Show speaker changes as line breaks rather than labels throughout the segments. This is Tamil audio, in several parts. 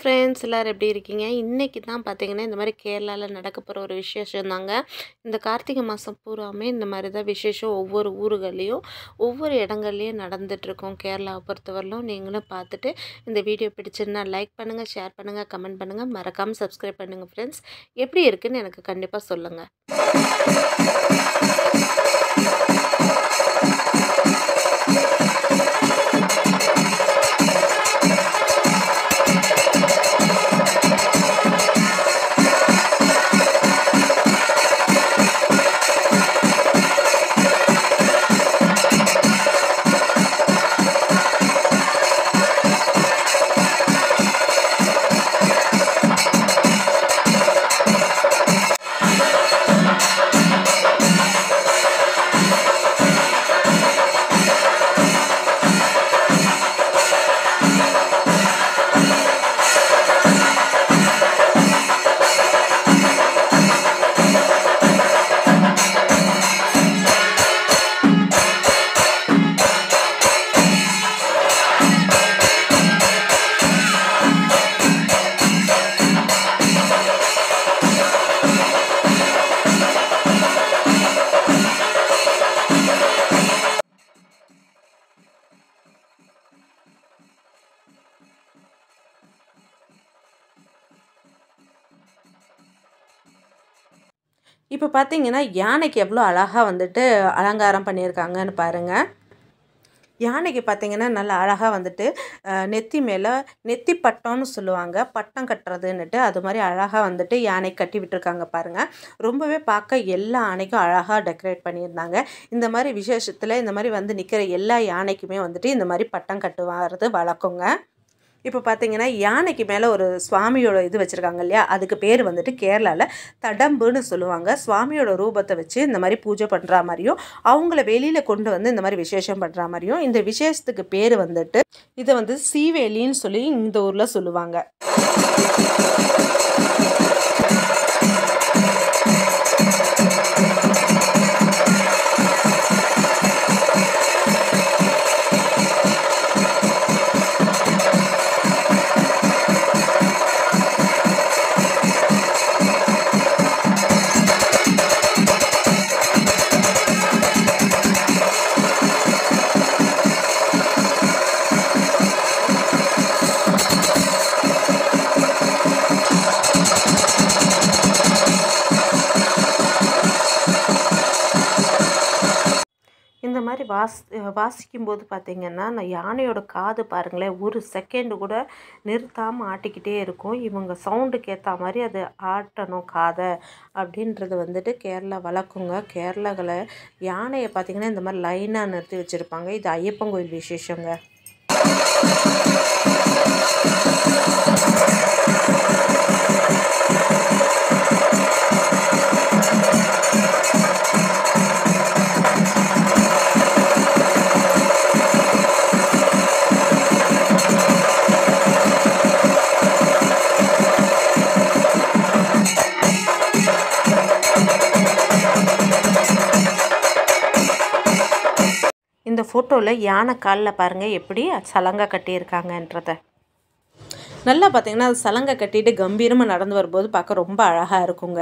ஃப்ரெண்ட்ஸ் எல்லோரும் எப்படி இருக்கீங்க இன்றைக்கி தான் பார்த்தீங்கன்னா இந்த மாதிரி கேரளாவில் நடக்க போகிற ஒரு விசேஷம் தாங்க இந்த கார்த்திகை மாதம் பூராமே இந்த மாதிரி தான் விசேஷம் ஒவ்வொரு ஊர்கள்லேயும் ஒவ்வொரு இடங்கள்லையும் நடந்துகிட்ருக்கோம் கேரளாவை பொறுத்தவரையிலும் நீங்களும் பார்த்துட்டு இந்த வீடியோ பிடிச்சிருந்தா லைக் பண்ணுங்கள் ஷேர் பண்ணுங்கள் கமெண்ட் பண்ணுங்கள் மறக்காமல் சப்ஸ்கிரைப் பண்ணுங்கள் ஃப்ரெண்ட்ஸ் எப்படி இருக்குன்னு எனக்கு கண்டிப்பாக சொல்லுங்கள்
இப்போ பார்த்தீங்கன்னா யானைக்கு எவ்வளோ அழகாக வந்துட்டு அலங்காரம் பண்ணியிருக்காங்கன்னு பாருங்கள் யானைக்கு பார்த்தீங்கன்னா நல்லா அழகாக வந்துட்டு அஹ், நெத்தி மேலே நெத்தி பட்டம்னு சொல்லுவாங்க பட்டம் கட்டுறதுன்னுட்டு அது மாதிரி அழகாக வந்துட்டு யானை கட்டி விட்டுருக்காங்க பாருங்கள் ரொம்பவே பார்க்க எல்லா யானைக்கும் அழகாக டெக்கரேட் பண்ணியிருந்தாங்க இந்த மாதிரி விசேஷத்தில் இந்த மாதிரி வந்து நிற்கிற எல்லா யானைக்குமே வந்துட்டு இந்த மாதிரி பட்டம் கட்டுவாரது வழக்கங்க இப்போ பார்த்தீங்கன்னா யானைக்கு மேலே ஒரு சுவாமியோட இது வச்சுருக்காங்க இல்லையா அதுக்கு பேர் வந்துட்டு கேரளாவில் தடம்புன்னு சொல்லுவாங்க சுவாமியோட ரூபத்தை வச்சு இந்த மாதிரி பூஜை பண்ணுற மாதிரியும் அவங்கள வெளியில் கொண்டு வந்து இந்த மாதிரி விசேஷம் பண்ணுற மாதிரியும் இந்த விசேஷத்துக்கு பேர் வந்துட்டு இதை வந்து சீவேலின்னு சொல்லி இந்த ஊரில் சொல்லுவாங்க இந்த மாதிரி வாஸ் வாசிக்கும்போது பார்த்தீங்கன்னா அந்த யானையோட காது பாருங்களேன் ஒரு செகண்டு கூட நிறுத்தாமல் ஆட்டிக்கிட்டே இருக்கும் இவங்க சவுண்டுக்கு ஏற்ற மாதிரி அது ஆட்டணும் காதை அப்படின்றது வந்துட்டு கேரளா வழக்குங்க கேரளாவில் யானையை பார்த்தீங்கன்னா இந்த மாதிரி லைனாக நிறுத்தி வச்சுருப்பாங்க இது ஐயப்பன் கோயில் விசேஷங்க இந்த ஃபோட்டோவில் யானை காலில் பாருங்கள் எப்படி சலங்கை கட்டியிருக்காங்கன்றத நல்லா பார்த்தீங்கன்னா அது சலங்கை கட்டிட்டு கம்பீரமாக நடந்து வரும்போது பார்க்க ரொம்ப அழகாக இருக்குங்க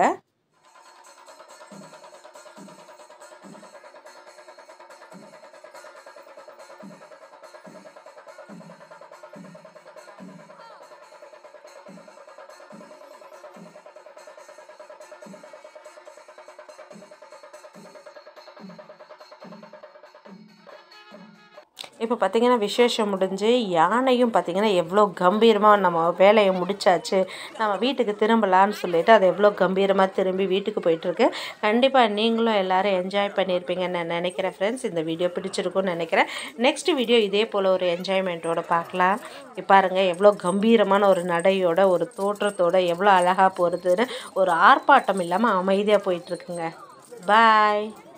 இப்போ பார்த்தீங்கன்னா விசேஷம் முடிஞ்சு யானையும் பார்த்தீங்கன்னா எவ்வளோ கம்பீரமாக நம்ம வேலையை முடிச்சாச்சு நம்ம வீட்டுக்கு திரும்பலான்னு சொல்லிட்டு அது எவ்வளோ கம்பீரமாக திரும்பி வீட்டுக்கு போயிட்டுருக்கு கண்டிப்பாக நீங்களும் எல்லாரும் என்ஜாய் பண்ணியிருப்பீங்கன்னு நான் நினைக்கிறேன் ஃப்ரெண்ட்ஸ் இந்த வீடியோ பிடிச்சிருக்கும்னு நினைக்கிறேன் நெக்ஸ்ட் வீடியோ இதே போல் ஒரு என்ஜாய்மெண்ட்டோட பார்க்கலாம் இப்போ பாருங்கள் எவ்வளோ கம்பீரமான ஒரு நடையோட ஒரு தோற்றத்தோட எவ்வளோ அழகாக போகிறதுன்னு ஒரு ஆர்ப்பாட்டம் இல்லாமல் அமைதியாக போயிட்டுருக்குங்க பாய்